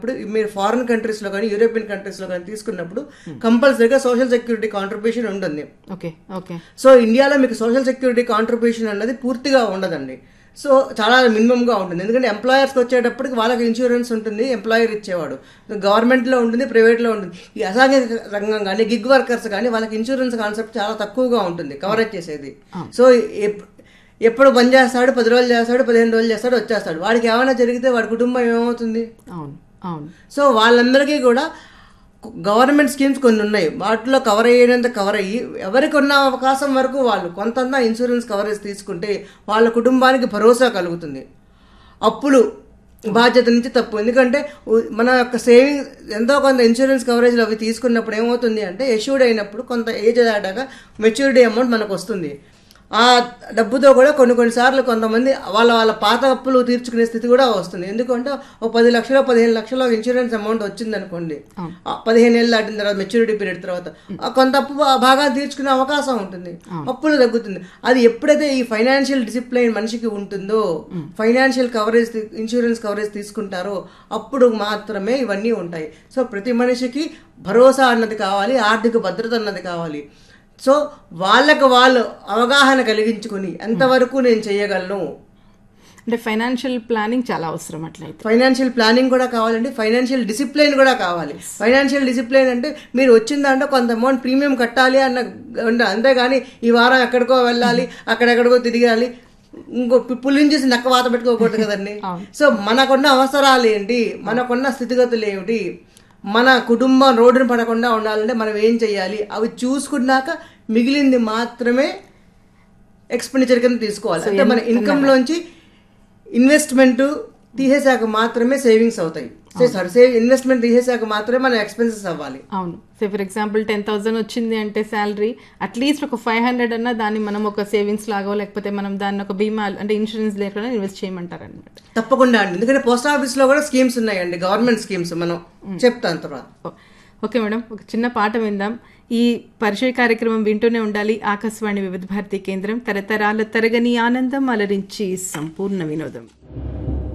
తీసుకున్నప్పుడు మీరు ఫారిన్ కంట్రీస్లో కానీ యూరోపియన్ కంట్రీస్లో కానీ తీసుకున్నప్పుడు కంపల్సరీగా సోషల్ సెక్యూరిటీ కాంట్రిబ్యూషన్ ఉంటుంది ఓకే ఓకే సో ఇండియాలో మీకు సోషల్ సెక్యూరిటీ కాంట్రిబ్యూషన్ అన్నది పూర్తిగా ఉండదండి సో చాలా మినిమంగా ఉంటుంది ఎందుకంటే ఎంప్లాయర్స్కి వచ్చేటప్పటికి వాళ్ళకి ఇన్సూరెన్స్ ఉంటుంది ఎంప్లాయర్ ఇచ్చేవాడు గవర్నమెంట్లో ఉంటుంది ప్రైవేట్లో ఉంటుంది ఈ అసాంఘిక రంగం కానీ గిగ్ వర్కర్స్ కానీ వాళ్ళకి ఇన్సూరెన్స్ కాన్సెప్ట్ చాలా తక్కువగా ఉంటుంది కవరేజ్ చేసేది సో ఎప్- ఎప్పుడు బంద్ చేస్తాడు పది రోజులు చేస్తాడు పదిహేను రోజులు చేస్తాడు వచ్చేస్తాడు వాడికి ఏమైనా జరిగితే వాడి కుటుంబం ఏమవుతుంది అవును అవును సో వాళ్ళందరికీ కూడా గవర్నమెంట్ స్కీమ్స్ కొన్ని ఉన్నాయి వాటిలో కవర్ అయ్యేంత కవర్ అయ్యి ఎవరికి ఉన్న అవకాశం వరకు వాళ్ళు కొంతంత ఇన్సూరెన్స్ కవరేజ్ తీసుకుంటే వాళ్ళ కుటుంబానికి భరోసా కలుగుతుంది అప్పులు బాధ్యత నుంచి తప్పు ఎందుకంటే ఉ- మన యొక్క సేవింగ్ ఎంతో కొంత ఇన్సూరెన్స్ కవరేజ్లు అవి తీసుకున్నప్పుడు ఏమవుతుంది అంటే ఎష్యూర్డ్ అయినప్పుడు కొంత ఏజ్ దాటాక మెచ్యూరిటీ అమౌంట్ మనకు వస్తుంది ఆ డబ్బుతో కూడా కొన్ని కొన్నిసార్లు కొంతమంది వాళ్ళ వాళ్ళ పాత అప్పులు తీర్చుకునే స్థితి కూడా వస్తుంది ఎందుకంటే ఓ పది లక్షలు పదిహేను లక్షల ఇన్సూరెన్స్ అమౌంట్ వచ్చింది అనుకోండి ఆ పదిహేను ఏళ్ళు దాటిన తర్వాత మెచ్యూరిటీ పీరియడ్ తర్వాత ఆ కొంత అప్పు బా- బాగా తీర్చుకునే అవకాశం ఉంటుంది అప్పులు తగ్గుతుంది అది ఎప్పుడైతే ఈ ఫైనాన్షియల్ డిసిప్లైన్ మనిషికి ఉంటుందో ఫైనాన్షియల్ కవరేజ్ ఇన్సూరెన్స్ కవరేజ్ తీసుకుంటారో అప్పుడు మాత్రమే ఇవన్నీ ఉంటాయి సో ప్రతి మనిషికి భరోసా అన్నది కావాలి ఆర్థిక భద్రత అన్నది కావాలి సో వాళ్ళకు వాళ్ళు అవగాహన కలిగించుకుని ఎంతవరకు నేను చేయగలను అంటే ఫైనాన్షియల్ ప్లానింగ్ చాలా అవసరం అట్లయితే ఫైనాన్షియల్ ప్లానింగ్ కూడా కావాలండి ఫైనాన్షియల్ డిసిప్లైన్ కూడా కావాలి ఫైనాన్షియల్ డిసిప్లైన్ అంటే మీరు వచ్చిన దాంట్లో కొంత అమౌంట్ ప్రీమియం కట్టాలి అన్న ఉండ- అంతేగాని ఈ వారం ఎక్కడికో వెళ్ళాలి అక్కడెక్కడికో తిరగాలి ఇంకో పులిని చూసి నక్క వాత పెట్టుకోకూడదు కదండి సో మనకున్న అవసరాలు ఏంటి మనకున్న స్థితిగతులు ఏమిటి మన కుటుంబం రోడ్డున పడకుండా ఉండాలంటే మనం ఏం చేయాలి అవి చూసుకున్నాక మిగిలింది మాత్రమే ఎక్స్పెండిచర్ కింద తీసుకోవాలి అంటే మన ఇన్కమ్ లోంచి ఇన్వెస్ట్మెంట్ తీసేసాక మాత్రమే సేవింగ్స్ అవుతాయి సారీ సేవ్ ఇన్వెస్ట్మెంట్ తీసేసాక మాత్రమే మన ఎక్స్పెన్సెస్ అవ్వాలి అవును so for example ten thousand వచ్చింది అంటే శాలరీ అట్లీస్ట్ ఒక ఫైవ్ హండ్రెడ్ అన్న దాన్ని మనం ఒక సేవింగ్స్ లాగో లేకపోతే మనం దాన్ని ఒక బీమా అంటే ఇన్సూరెన్స్ లేకుండా ఇన్వెస్ట్ చేయమంటారు అనమాట తప్పకుండా అండి ఎందుకంటే పోస్ట్ ఆఫీస్ లో కూడా స్కీమ్స్ ఉన్నాయండి గవర్నమెంట్ స్కీమ్స్ మనం చెప్తాను తర్వాత ఓకే మేడం ఒక చిన్న పాట విందాం ఈ పరిచయ కార్యక్రమం వింటూనే ఉండాలి ఆకాశవాణి వివిధ భారతి కేంద్రం తరతరాల తరగని ఆనందం అలరించి సంపూర్ణ వినోదం